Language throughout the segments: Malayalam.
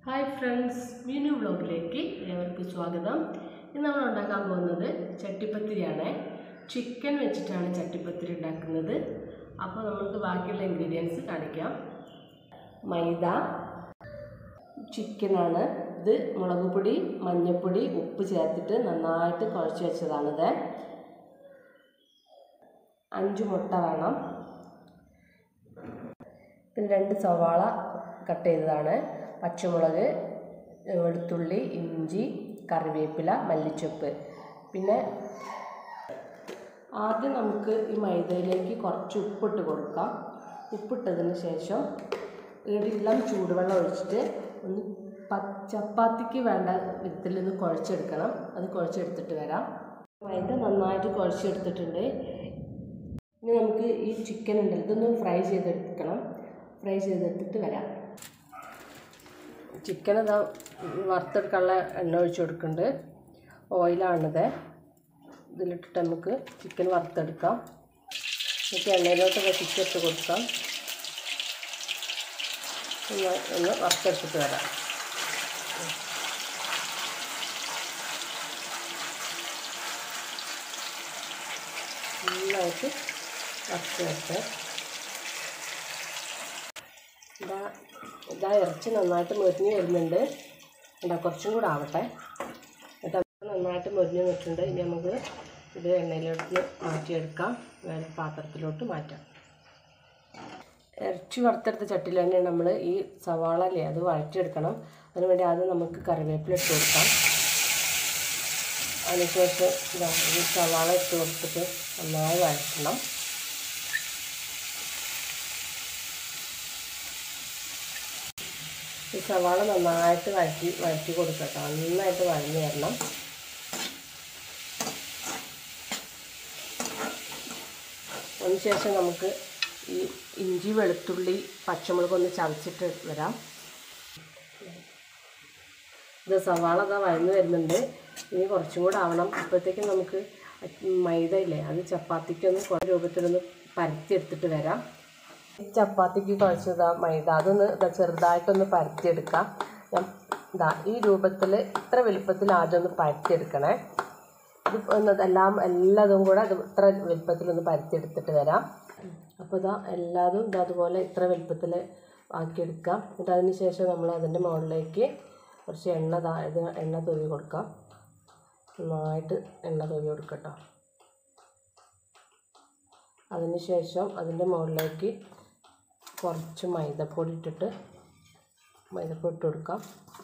ഹായ് ഫ്രണ്ട്സ് മീനു വ്ലോഗിലേക്ക് ഏവർക്കും സ്വാഗതം ഇന്ന് നമ്മൾ ഉണ്ടാക്കാൻ പോകുന്നത് ചട്ടിപ്പത്തിരിയാണ് ചിക്കൻ വെച്ചിട്ടാണ് ചട്ടിപ്പത്തിരി ഉണ്ടാക്കുന്നത് അപ്പോൾ നമുക്ക് ബാക്കിയുള്ള ഇൻഗ്രീഡിയൻസ് കാണിക്കാം മൈദ ചിക്കനാണ് ഇത് മുളക് പൊടി മഞ്ഞൾപ്പൊടി ഉപ്പ് ചേർത്തിട്ട് നന്നായിട്ട് കുഴച്ച് വെച്ചതാണിത് അഞ്ച് മുട്ട വേണം പിന്നെ രണ്ട് സവാള കട്ട് ചെയ്തതാണ് പച്ചമുളക് വെളുത്തുള്ളി ഇഞ്ചി കറിവേപ്പില മല്ലിച്ചപ്പ് പിന്നെ ആദ്യം നമുക്ക് ഈ മൈദയിലേക്ക് കുറച്ച് ഉപ്പിട്ട് കൊടുക്കാം ഉപ്പിട്ടതിന് ശേഷം ഇളം ചൂടുവെള്ളം ഒഴിച്ചിട്ട് ഒന്ന് പ ചപ്പാത്തിക്ക് വേണ്ട വിധത്തിൽ നിന്ന് കുഴച്ചെടുക്കണം അത് കുഴച്ചെടുത്തിട്ട് വരാം മൈദ നന്നായിട്ട് കുഴച്ചെടുത്തിട്ടുണ്ട് ഇനി നമുക്ക് ഈ ചിക്കൻ ഉണ്ടല്ലോ ഇതൊന്ന് ഫ്രൈ ചെയ്തെടുക്കണം ഫ്രൈ ചെയ്തെടുത്തിട്ട് വരാം ചിക്കൻ ഇതാ വറുത്തെടുക്കാനുള്ള എണ്ണ ഒഴിച്ച് കൊടുക്കുന്നുണ്ട് ഓയിലാണിത് ഇതിലിട്ടിട്ട് നമുക്ക് ചിക്കൻ വറുത്തെടുക്കാം നമുക്ക് എണ്ണയിലോട്ടൊക്കെ ചിക്കൻ ഇട്ട് കൊടുക്കാം ഒന്ന് ഒന്ന് വറുത്തെടുത്തിട്ട് വരാം നന്നായിട്ട് വറുത്ത് വെച്ച് ഇതാ ഇതാ ഇറച്ചി നന്നായിട്ട് മൊരിഞ്ഞ് വരുന്നുണ്ട് എന്താ കുറച്ചും കൂടെ ആവട്ടെ എന്നിട്ട് നന്നായിട്ട് മൊരിഞ്ഞ് നിൽക്കുന്നുണ്ട് ഇനി നമുക്ക് ഇത് എണ്ണയിലോട്ട് മാറ്റിയെടുക്കാം വേറെ പാത്രത്തിലോട്ട് മാറ്റാം ഇറച്ചി വറുത്തെടുത്ത ചട്ടിയിൽ തന്നെ നമ്മൾ ഈ സവാള അല്ലേ അത് വഴറ്റിയെടുക്കണം അതിനുവേണ്ടി ആദ്യം നമുക്ക് കറിവേപ്പില ഇട്ട് കൊടുക്കാം അതിനുശേഷം ഇതാ ഈ സവാള ഇട്ട് കൊടുത്തിട്ട് നന്നായി വഴറ്റണം ഈ സവാള നന്നായിട്ട് വഴറ്റി വഴറ്റി കൊടുക്കട്ടോ നന്നായിട്ട് വഴഞ്ഞു വരണം അതിനുശേഷം നമുക്ക് ഈ ഇഞ്ചി വെളുത്തുള്ളി പച്ചമുളക് ഒന്ന് ചതച്ചിട്ട് വരാം ഇത് സവാള അതാ വഴന്നു വരുന്നുണ്ട് ഇനി കുറച്ചും കൂടെ ആവണം അപ്പോഴത്തേക്കും നമുക്ക് മൈദ ഇല്ലേ അത് ചപ്പാത്തിക്കൊന്ന് കുറേ രൂപത്തിലൊന്ന് പരത്തിയെടുത്തിട്ട് വരാം ചപ്പാത്തിക്ക് കുഴച്ചതാ മൈദ അതൊന്ന് ഇതാ ചെറുതായിട്ടൊന്ന് പരത്തിയെടുക്കാം ഞാൻ ഇതാ ഈ രൂപത്തിൽ ഇത്ര വലുപ്പത്തിൽ ആദ്യം ഒന്ന് പരത്തിയെടുക്കണേ ഇത് ഒന്ന് എല്ലാം എല്ലാതും കൂടെ അത് ഇത്ര വലുപ്പത്തിലൊന്ന് പരത്തിയെടുത്തിട്ട് വരാം അപ്പോൾ ഇതാ എല്ലാതും ഇതാ അതുപോലെ ഇത്ര വലുപ്പത്തിൽ ആക്കിയെടുക്കാം എന്നിട്ട് അതിന് ശേഷം നമ്മൾ അതിൻ്റെ മുകളിലേക്ക് കുറച്ച് എണ്ണ താ ഇത് എണ്ണ തൊഴി കൊടുക്കാം നന്നായിട്ട് എണ്ണ തൊഴി കൊടുക്കട്ടോ അതിന് ശേഷം അതിൻ്റെ മുകളിലേക്ക് കുറച്ച് മൈദപ്പൊടി ഇട്ടിട്ട് മൈദപ്പൊടി ഇട്ട് കൊടുക്കാം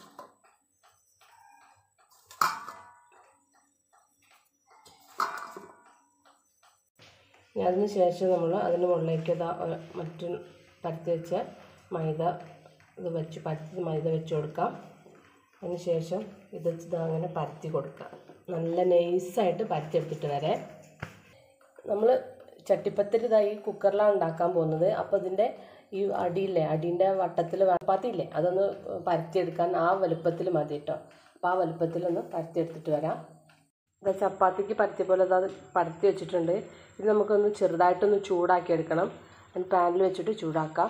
അതിന് ശേഷം നമ്മൾ അതിന് മുകളിലേക്ക് ഇതാ മറ്റു പരത്തി വെച്ച മൈദ ഇത് വെച്ച് പരത്തി മൈദ വെച്ച് കൊടുക്കാം അതിന് ശേഷം ഇത് ഇതാ അങ്ങനെ പരത്തി കൊടുക്കാം നല്ല നൈസായിട്ട് പരത്തിയെടുത്തിട്ട് വരെ നമ്മൾ ചട്ടിപ്പത്തിരി ഇതാ ഈ കുക്കറിലാണ് ഉണ്ടാക്കാൻ പോകുന്നത് അപ്പോൾ ഇതിൻ്റെ ഈ അടിയില്ലേ അടീൻ്റെ വട്ടത്തിൽ ചപ്പാത്തി ഇല്ലേ അതൊന്ന് പരത്തിയെടുക്കാൻ ആ വലുപ്പത്തിൽ മതി കേട്ടോ അപ്പോൾ ആ വലുപ്പത്തിലൊന്ന് പരത്തിയെടുത്തിട്ട് വരാം ഇത് ചപ്പാത്തിക്ക് പരത്തിയ പോലെ അത് പരത്തി വെച്ചിട്ടുണ്ട് ഇത് നമുക്കൊന്ന് ചെറുതായിട്ടൊന്ന് ചൂടാക്കി എടുക്കണം പാനിൽ വെച്ചിട്ട് ചൂടാക്കാം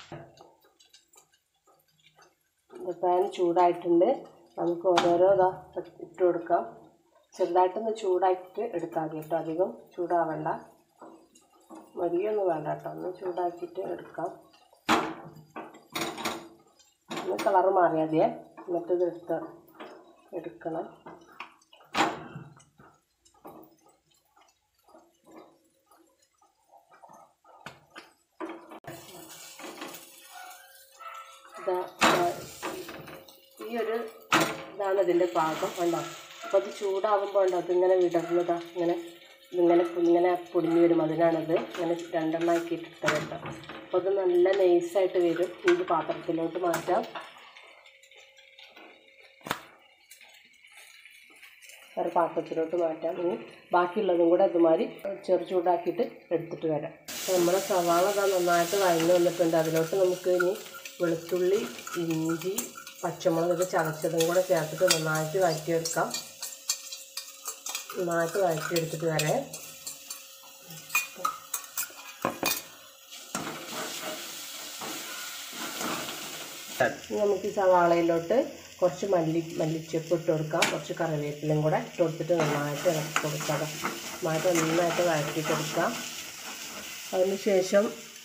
പാൻ ചൂടായിട്ടുണ്ട് നമുക്ക് ഓരോരോ ഇതാ ഇട്ട് കൊടുക്കാം ചെറുതായിട്ടൊന്ന് ചൂടാക്കിയിട്ട് എടുക്കാം കേട്ടോ അധികം ചൂടാവണ്ട മതിയൊന്നും വേണ്ട കേട്ടോ ഒന്ന് ചൂടാക്കിയിട്ട് എടുക്കാം ഒന്ന് കളറ് മാറിയാൽ മതിയേ എന്നിട്ട് ഇത് എടുത്ത് എടുക്കണം ഇതാ ഈ ഒരു ഇതാണ് ഇതിൻ്റെ പാകം കണ്ടോ അപ്പോൾ അത് ചൂടാകുമ്പോൾ ഉണ്ടോ അതിങ്ങനെ വിടർന്നതാ ഇങ്ങനെ ഇങ്ങനെ ഇങ്ങനെ പൊടിഞ്ഞു വരും അതിനാണത് ഇങ്ങനെ രണ്ടെണ്ണമാക്കിയിട്ട് ഇട്ടത് കേട്ടോ അപ്പോൾ അത് നല്ല നൈസായിട്ട് വരും ഇത് പാത്രത്തിലോട്ട് മാറ്റാം വേറെ പാത്രത്തിലോട്ട് മാറ്റാം ഇനി ബാക്കിയുള്ളതും കൂടെ അതുമാതിരി ചെറു ചൂടാക്കിയിട്ട് എടുത്തിട്ട് വരാം അപ്പോൾ നമ്മുടെ സവാള അതാ നന്നായിട്ട് വഴഞ്ഞു വന്നിട്ടുണ്ട് അതിലോട്ട് നമുക്ക് ഇനി വെളുത്തുള്ളി ഇഞ്ചി പച്ചമുളക് ചതച്ചതും കൂടെ ചേർത്തിട്ട് നന്നായിട്ട് വഴറ്റിയെടുക്കാം നന്നായിട്ട് വഴറ്റിയെടുത്തിട്ട് വരെ ഇനി നമുക്ക് ഈ സവാളയിലോട്ട് കുറച്ച് മല്ലി മല്ലിച്ചപ്പ് ഇട്ട് കൊടുക്കാം കുറച്ച് കറിവേപ്പിലും കൂടെ ഇട്ട് കൊടുത്തിട്ട് നന്നായിട്ട് ഇളക്കി കൊടുക്കാം നന്നായിട്ട് നന്നായിട്ട് വഴറ്റി കൊടുക്കാം അതിന് ശേഷം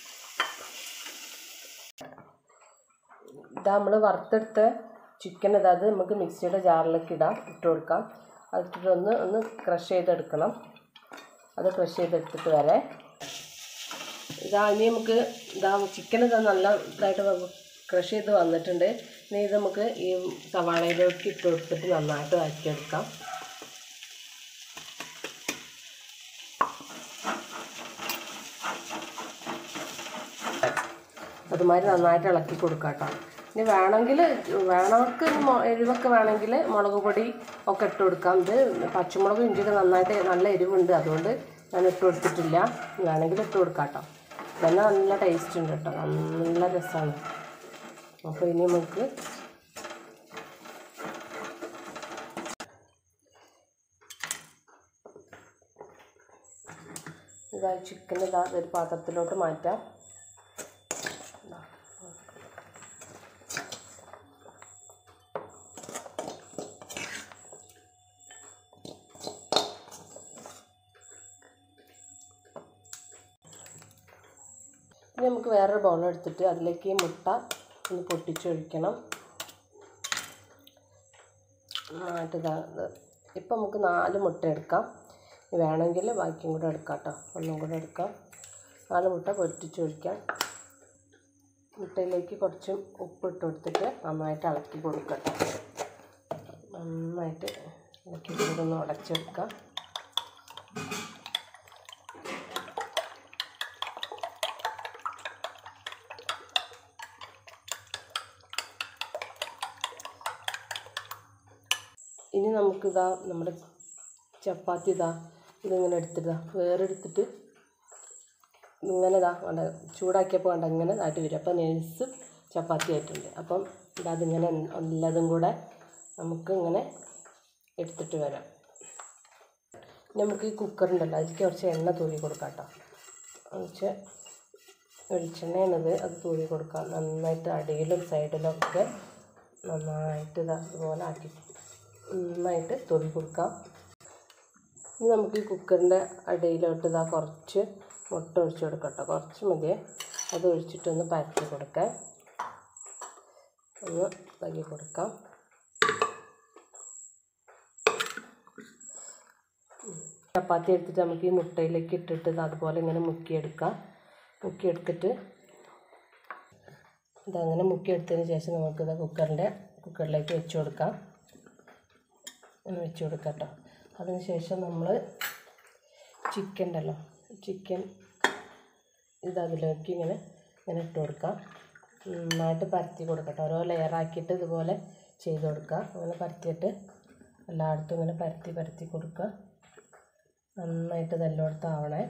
ഇതാ നമ്മൾ വറുത്തെടുത്ത ചിക്കൻ ഇതാ അത് നമുക്ക് മിക്സിയുടെ ജാറിലേക്ക് ഇടാം ഇട്ട് കൊടുക്കാം അതിട്ടിട്ട് ഒന്ന് ഒന്ന് ക്രഷ് ചെയ്തെടുക്കണം അത് ക്രഷ് ചെയ്തെടുത്തിട്ട് വരെ ഇതാ ഇനി നമുക്ക് ഇതാ ചിക്കൻ ഇതാ നല്ല ഇതായിട്ട് ക്രഷ് ചെയ്ത് വന്നിട്ടുണ്ട് ഇനി ഇത് നമുക്ക് ഈ സവാളയിലേക്ക് ഇട്ട് കൊടുത്തിട്ട് നന്നായിട്ട് വഴറ്റിയെടുക്കാം അതുമാതിരി നന്നായിട്ട് ഇളക്കി കൊടുക്കാം കേട്ടോ ഇനി വേണമെങ്കിൽ വേണവർക്ക് മൊ- എരിവൊക്കെ വേണമെങ്കിൽ മുളക് പൊടി ഒക്കെ ഇട്ട് കൊടുക്കാം ഇത് പച്ചമുളകും ഇഞ്ചിയൊക്കെ നന്നായിട്ട് നല്ല എരിവുണ്ട് അതുകൊണ്ട് ഞാൻ ഇട്ട് കൊടുത്തിട്ടില്ല വേണമെങ്കിൽ ഇട്ട് കൊടുക്കാം കേട്ടോ ഇതെല്ലാം നല്ല ടേസ്റ്റ് ഉണ്ട് കേട്ടോ നല്ല രസമാണ് അപ്പോൾ ഇനി നമുക്ക് ഇതാ ചിക്കൻ ഇതാ ഒരു പാത്രത്തിലോട്ട് മാറ്റാം ഇനി നമുക്ക് വേറൊരു ബൗൾ എടുത്തിട്ട് അതിലേക്ക് ഈ മുട്ട ഒന്ന് പൊട്ടിച്ചൊഴിക്കണം നന്നായിട്ട് ഇതാ ഇത് ഇപ്പം നമുക്ക് നാല് മുട്ട എടുക്കാം ഇനി വേണമെങ്കിൽ ബാക്കിയും കൂടെ എടുക്കാം കേട്ടോ ഒന്നും കൂടെ എടുക്കാം നാല് മുട്ട പൊട്ടിച്ചൊഴിക്കാം മുട്ടയിലേക്ക് കുറച്ച് ഉപ്പ് ഇട്ട് കൊടുത്തിട്ട് നന്നായിട്ട് ഇളക്കി കൊടുക്കട്ടെ നന്നായിട്ട് ഇളക്കി കൂടെ ഉടച്ചെടുക്കാം ഇനി നമുക്കിതാ നമ്മുടെ ചപ്പാത്തി ഇതാ ഇതിങ്ങനെ എടുത്തിട്ടാ വേറെ എടുത്തിട്ട് ഇങ്ങനെ ഇതാ വേണ്ട ചൂടാക്കിയപ്പോൾ വേണ്ട ഇങ്ങനെ ആയിട്ട് വരും അപ്പം നെയ്സ് ചപ്പാത്തി ആയിട്ടുണ്ട് അപ്പം ഇതാ അതിങ്ങനെ എല്ലാതും കൂടെ നമുക്ക് ഇങ്ങനെ എടുത്തിട്ട് വരാം ഇനി നമുക്ക് ഈ കുക്കറുണ്ടല്ലോ അതിലേക്ക് കുറച്ച് എണ്ണ തൂവി കൊടുക്കാം കേട്ടോ കുറച്ച് വെളിച്ചെണ്ണയാണിത് അത് തൂവി കൊടുക്കാം നന്നായിട്ട് അടിയിലും സൈഡിലും ഒക്കെ നന്നായിട്ട് ഇതാ ഇതുപോലെ ആക്കി നന്നായിട്ട് തൂവി കൊടുക്കാം ഇനി നമുക്ക് ഈ കുക്കറിൻ്റെ അടിയിലോട്ട് ഇതാ കുറച്ച് മുട്ട ഒഴിച്ച് കൊടുക്കാം കേട്ടോ കുറച്ച് മതിയേ അത് ഒഴിച്ചിട്ടൊന്ന് പരത്തി കൊടുക്കാം ഒന്ന് ഇതാക്കി കൊടുക്കാം ചപ്പാത്തി എടുത്തിട്ട് നമുക്ക് ഈ മുട്ടയിലേക്ക് ഇട്ടിട്ട് ഇത് അതുപോലെ ഇങ്ങനെ മുക്കിയെടുക്കാം മുക്കിയെടുത്തിട്ട് ഇതങ്ങനെ മുക്കിയെടുത്തതിന് ശേഷം നമുക്കിത് കുക്കറിൻ്റെ കുക്കറിലേക്ക് വെച്ച് കൊടുക്കാം അങ്ങനെ വെച്ച് കൊടുക്കാം കേട്ടോ അതിന് ശേഷം നമ്മൾ ചിക്കൻ ഉണ്ടല്ലോ ചിക്കൻ ഇത് അതിലേക്ക് ഇങ്ങനെ ഇങ്ങനെ ഇട്ട് കൊടുക്കാം നന്നായിട്ട് പരത്തി കൊടുക്കട്ടെ ഓരോ ലെയറാക്കിയിട്ട് ഇതുപോലെ ചെയ്ത് കൊടുക്കുക അങ്ങനെ പരത്തിയിട്ട് എല്ലായിടത്തും ഇങ്ങനെ പരത്തി പരത്തി കൊടുക്കുക നന്നായിട്ട് ഇതെല്ലായിടത്തും ആവണേ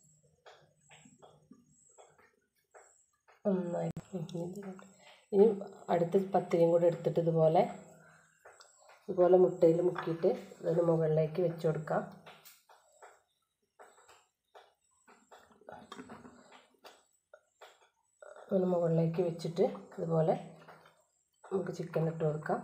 നന്നായി ഇനി അടുത്ത പത്തിരിയും കൂടെ എടുത്തിട്ട് ഇതുപോലെ ഇതുപോലെ മുട്ടയിൽ മുക്കിയിട്ട് ഇതിന് മുകളിലേക്ക് വെച്ച് കൊടുക്കാം അതിന് മുകളിലേക്ക് വെച്ചിട്ട് ഇതുപോലെ നമുക്ക് ചിക്കൻ ഇട്ട് കൊടുക്കാം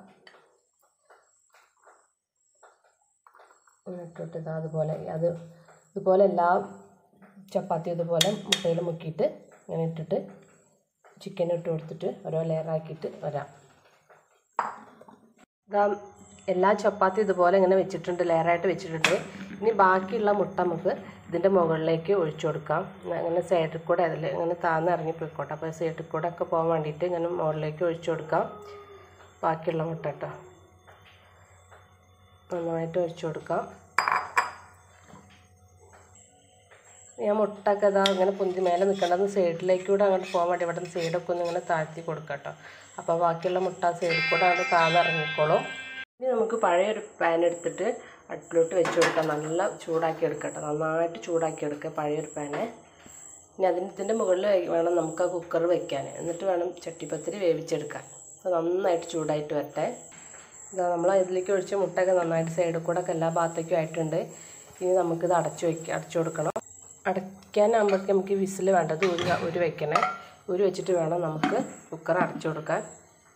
ഇട്ടിട്ട് ഇതാ അതുപോലെ അത് ഇതുപോലെ എല്ലാ ചപ്പാത്തി ഇതുപോലെ മുട്ടയിൽ മുക്കിയിട്ട് ഇങ്ങനെ ഇട്ടിട്ട് ചിക്കൻ ഇട്ട് കൊടുത്തിട്ട് ഓരോ ലെയറാക്കിയിട്ട് വരാം ഇതാ എല്ലാ ചപ്പാത്തി ഇതുപോലെ ഇങ്ങനെ വെച്ചിട്ടുണ്ട് ലെയറായിട്ട് വെച്ചിട്ടുണ്ട് ഇനി ബാക്കിയുള്ള മുട്ട നമുക്ക് ഇതിൻ്റെ മുകളിലേക്ക് ഒഴിച്ചു കൊടുക്കാം അങ്ങനെ സൈഡിൽ കൂടെ അതിൽ ഇങ്ങനെ താന്ന് ഇറങ്ങി പോയിക്കോട്ടെ അപ്പോൾ സൈഡിൽ കൂടെ ഒക്കെ പോകാൻ വേണ്ടിയിട്ട് ഇങ്ങനെ മുകളിലേക്ക് ഒഴിച്ചു കൊടുക്കാം ബാക്കിയുള്ള മുട്ട കേട്ടോ നന്നായിട്ട് ഒഴിച്ചു കൊടുക്കാം ഞാൻ മുട്ടൊക്കെ ഇതാ ഇങ്ങനെ പൊന്തി മേലെ നിൽക്കേണ്ടത് സൈഡിലേക്ക് കൂടെ അങ്ങോട്ട് പോകാൻ വേണ്ടി ഇവിടെ നിന്ന് സൈഡൊക്കെ ഒന്ന് ഇങ്ങനെ താഴ്ത്തി കൊടുക്കാം കേട്ടോ അപ്പോൾ ബാക്കിയുള്ള മുട്ട സൈഡിൽ കൂടെ അങ്ങോട്ട് താന്നിറങ്ങിക്കോളും ഇനി നമുക്ക് പഴയൊരു പാൻ എടുത്തിട്ട് അടുപ്പിലോട്ട് വെച്ച് കൊടുക്കാം നല്ല ചൂടാക്കി എടുക്കട്ടെ നന്നായിട്ട് ചൂടാക്കി എടുക്കുക പഴയൊരു പാന് ഇനി അതിന് ഇതിൻ്റെ മുകളിൽ വേണം നമുക്ക് ആ കുക്കർ വെക്കാൻ എന്നിട്ട് വേണം ചട്ടിപ്പത്തിരി വേവിച്ചെടുക്കാൻ അത് നന്നായിട്ട് ചൂടായിട്ട് വരട്ടെ ഇതാ നമ്മൾ ഇതിലേക്ക് ഒഴിച്ച മുട്ടയൊക്കെ നന്നായിട്ട് സൈഡിൽ കൂടെ ഒക്കെ എല്ലാ ഭാഗത്തേക്കും ആയിട്ടുണ്ട് ഇനി നമുക്കിത് അടച്ചു വയ്ക്കുക അടച്ചു കൊടുക്കണം അടയ്ക്കാനാകുമ്പോഴേക്കും നമുക്ക് വിസിൽ വേണ്ടത് ഒരു ഒരു വെക്കണേ ഒരു വെച്ചിട്ട് വേണം നമുക്ക് കുക്കർ അടച്ചു കൊടുക്കാൻ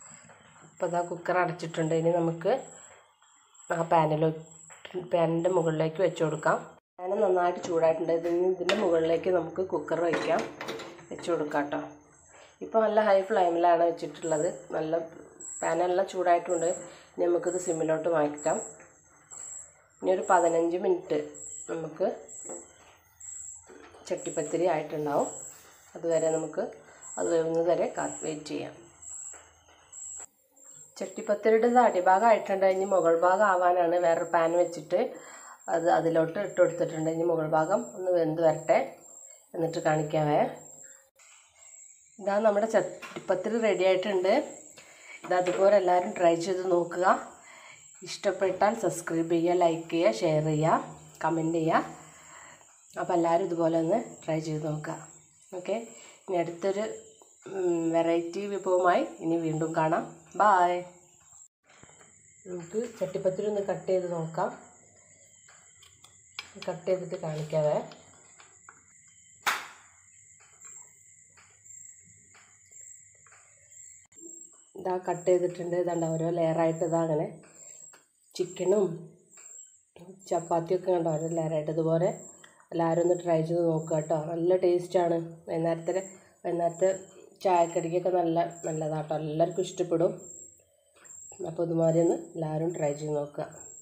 അപ്പോൾ ഇതാ കുക്കർ അടച്ചിട്ടുണ്ട് ഇനി നമുക്ക് ആ പാനിലോ പാനിൻ്റെ മുകളിലേക്ക് വെച്ച് കൊടുക്കാം പാൻ നന്നായിട്ട് ചൂടായിട്ടുണ്ട് ഇതിന് ഇതിൻ്റെ മുകളിലേക്ക് നമുക്ക് കുക്കർ വയ്ക്കാം വെച്ച് കൊടുക്കാം കേട്ടോ ഇപ്പോൾ നല്ല ഹൈ ഫ്ലെയിമിലാണ് വെച്ചിട്ടുള്ളത് നല്ല പാനെല്ലാം ചൂടായിട്ടുണ്ട് ഇനി നമുക്കിത് സിമ്മിലോട്ട് മാറ്റാം ഇനി ഒരു പതിനഞ്ച് മിനിറ്റ് നമുക്ക് ചട്ടിപ്പത്തിരി ആയിട്ടുണ്ടാവും അതുവരെ നമുക്ക് അത് വേവുന്നത് വരെ കാ വെയിറ്റ് ചെയ്യാം ചട്ടിപ്പത്തിരിയുടെ അടിഭാഗമായിട്ടുണ്ട് ഇനി മുകൾ ഭാഗം ആവാനാണ് വേറൊരു പാൻ വെച്ചിട്ട് അത് അതിലോട്ട് ഇട്ട് കൊടുത്തിട്ടുണ്ട് ഇനി മുകൾ ഭാഗം ഒന്ന് വെന്ത് വരട്ടെ എന്നിട്ട് കാണിക്കാവേ ഇതാ നമ്മുടെ ചട്ടിപ്പത്തിരി റെഡി ആയിട്ടുണ്ട് ഇത് അതുപോലെ എല്ലാവരും ട്രൈ ചെയ്ത് നോക്കുക ഇഷ്ടപ്പെട്ടാൽ സബ്സ്ക്രൈബ് ചെയ്യുക ലൈക്ക് ചെയ്യുക ഷെയർ ചെയ്യുക കമൻറ്റ് ചെയ്യുക അപ്പോൾ എല്ലാവരും ഇതുപോലെ ഒന്ന് ട്രൈ ചെയ്ത് നോക്കുക ഓക്കെ ഇനി അടുത്തൊരു വെറൈറ്റി വിഭവമായി ഇനി വീണ്ടും കാണാം ബായ് നമുക്ക് ചട്ടിപ്പത്തിരി ഒന്ന് കട്ട് ചെയ്ത് നോക്കാം കട്ട് ചെയ്തിട്ട് കാണിക്കാവേ ഇതാ കട്ട് ചെയ്തിട്ടുണ്ട് ഇതാണ്ട് ഓരോ ലെയറായിട്ട് ഇതാ അങ്ങനെ ചിക്കനും ചപ്പാത്തിയൊക്കെ കണ്ടോ ഓരോ ലെയറായിട്ട് ഇതുപോലെ എല്ലാവരും ഒന്ന് ട്രൈ ചെയ്ത് നോക്കുക കേട്ടോ നല്ല ടേസ്റ്റാണ് വൈകുന്നേരത്തെ വൈകുന്നേരത്തെ ചായക്കടിക്കൊക്കെ നല്ല നല്ലതാട്ടോ എല്ലാവർക്കും ഇഷ്ടപ്പെടും അപ്പോൾ ഇതുമാതിരി ഒന്ന് എല്ലാവരും ട്രൈ ചെയ്ത് നോക്കുക